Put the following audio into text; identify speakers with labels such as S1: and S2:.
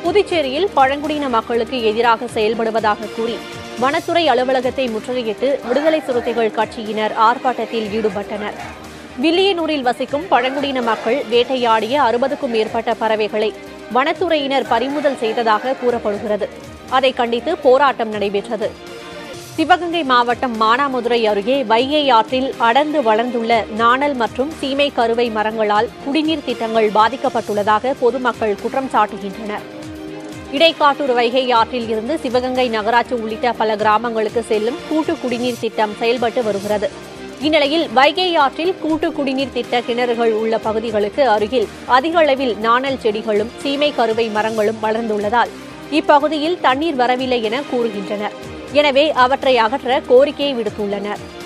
S1: புதுச்சேரியில் பழங்குடியின மக்களுக்கு எதிராக செயல்படுவதாக கூறி வனத்துறை அலுவலகத்தை முற்றுகையிட்டு விடுதலை சிறுத்தைகள் கட்சியினர் ஆர்ப்பாட்டத்தில் ஈடுபட்டனர் வில்லியனூரில் வசிக்கும் பழங்குடியின மக்கள் வேட்டையாடிய அறுபதுக்கும் மேற்பட்ட பறவைகளை வனத்துறையினர் பறிமுதல் செய்ததாக கூறப்படுகிறது அதை கண்டித்து போராட்டம் நடைபெற்றது சிவகங்கை மாவட்டம் மானாமதுரை அருகே வைகை ஆற்றில் அடர்ந்து வளர்ந்துள்ள நாணல் மற்றும் சீமை கருவை மரங்களால் குடிநீர் திட்டங்கள் பாதிக்கப்பட்டுள்ளதாக பொதுமக்கள் குற்றம் சாட்டுகின்றனர் இடைக்காட்டூர் வைகை ஆற்றில் இருந்து சிவகங்கை நகராட்சி உள்ளிட்ட பல கிராமங்களுக்கு செல்லும் கூட்டு குடிநீர் திட்டம் செயல்பட்டு வருகிறது இந்நிலையில் வைகை ஆற்றில் கூட்டு குடிநீர் திட்ட கிணறுகள் உள்ள பகுதிகளுக்கு அருகில் அதிக அளவில் நாணல் செடிகளும் சீமை கருவை மரங்களும் வளர்ந்துள்ளதால் இப்பகுதியில் தண்ணீர் வரவில்லை என கூறுகின்றனர் எனவே அவற்றை அகற்ற கோரிக்கை விடுத்துள்ளனர்